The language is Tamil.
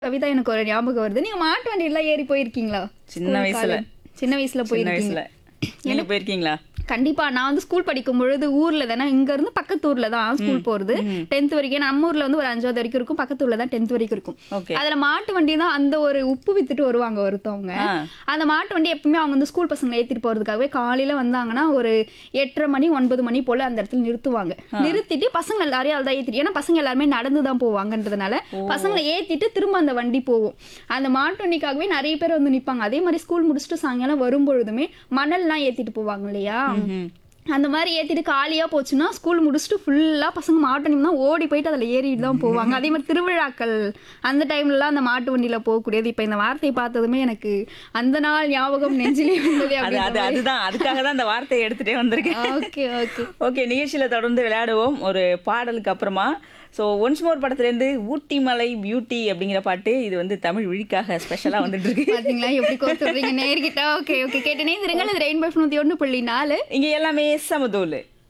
கவிதா எனக்கு ஒரு ஞாபகம் வருது நீங்க மாட்டு வண்டியில ஏறி போயிருக்கீங்களா சின்ன School, வயசுல. college? சின்ன வயசுல சின்ன போயிருக்கீங்க வயசுல நீங்க போயிருக்கீங்களா கண்டிப்பா நான் வந்து ஸ்கூல் படிக்கும் பொழுது ஊர்ல தானே இங்க இருந்து பக்கத்து ஊர்ல தான் ஸ்கூல் போறது டென்த் வரைக்கும் நம்ம ஊர்ல வந்து ஒரு அஞ்சாவது வரைக்கும் இருக்கும் பக்கத்து ஊர்ல தான் டென்த் வரைக்கும் இருக்கும் ஓகே அதுல மாட்டு வண்டி தான் அந்த ஒரு உப்பு வித்துட்டு வருவாங்க ஒருத்தவங்க ஆ. அந்த மாட்டு வண்டி எப்பவுமே அவங்க வந்து ஸ்கூல் பசங்களை ஏத்திட்டு போறதுக்காகவே காலையில வந்தாங்கன்னா ஒரு எட்டரை மணி ஒன்பது மணி போல அந்த இடத்துல நிறுத்துவாங்க நிறுத்திட்டு பசங்க எல்லாரையும் அதை ஏத்திட்டு ஏன்னா பசங்க எல்லாருமே நடந்து தான் போவாங்கன்றதுனால பசங்களை ஏத்திட்டு திரும்ப அந்த வண்டி போகும் அந்த மாட்டு வண்டிக்காகவே நிறைய பேர் வந்து நிப்பாங்க அதே மாதிரி ஸ்கூல் முடிச்சுட்டு சாயங்காலம் வரும்பொழுதுமே மணல்லாம் ஏத்திட்டு போவாங்க இல்லையா ம்ஹும். அந்த மாதிரி ஏத்திட்டு காலியா போச்சுன்னா ஸ்கூல் முடிச்சுட்டு ஃபுல்லா பசங்க மாட்டு வண்டி தான் ஓடி போயிட்டு அதுல ஏறிட்டு தான் போவாங்க அதே மாதிரி திருவிழாக்கள் அந்த டைம்லலாம் அந்த மாட்டு வண்டியில போகக்கூடியது இப்ப இந்த வார்த்தையை பார்த்ததுமே எனக்கு அந்த நாள் ஞாபகம் நெஞ்சிலே வந்தது அது அது அதுதான் அதுக்காக தான் அந்த வார்த்தையை எடுத்துட்டே வந்திருக்கேன் ஓகே ஓகே ஓகே நிகழ்ச்சியில தொடர்ந்து விளையாடுவோம் ஒரு பாடலுக்கு அப்புறமா ஸோ ஒன்ஸ் மோர் படத்துலேருந்து ஊட்டி மலை பியூட்டி அப்படிங்கிற பாட்டு இது வந்து தமிழ் விழிக்காக ஸ்பெஷலாக வந்துட்டு இருக்கு பாத்தீங்களா எப்படி கோர்த்துடுறீங்க நேர்கிட்ட ஓகே ஓகே கேட்டனே இருங்கள் இது ரெயின்போ நூத்தி ஒண்ணு புள்ளி நாலு இங்க எல்லாமே சமதூள்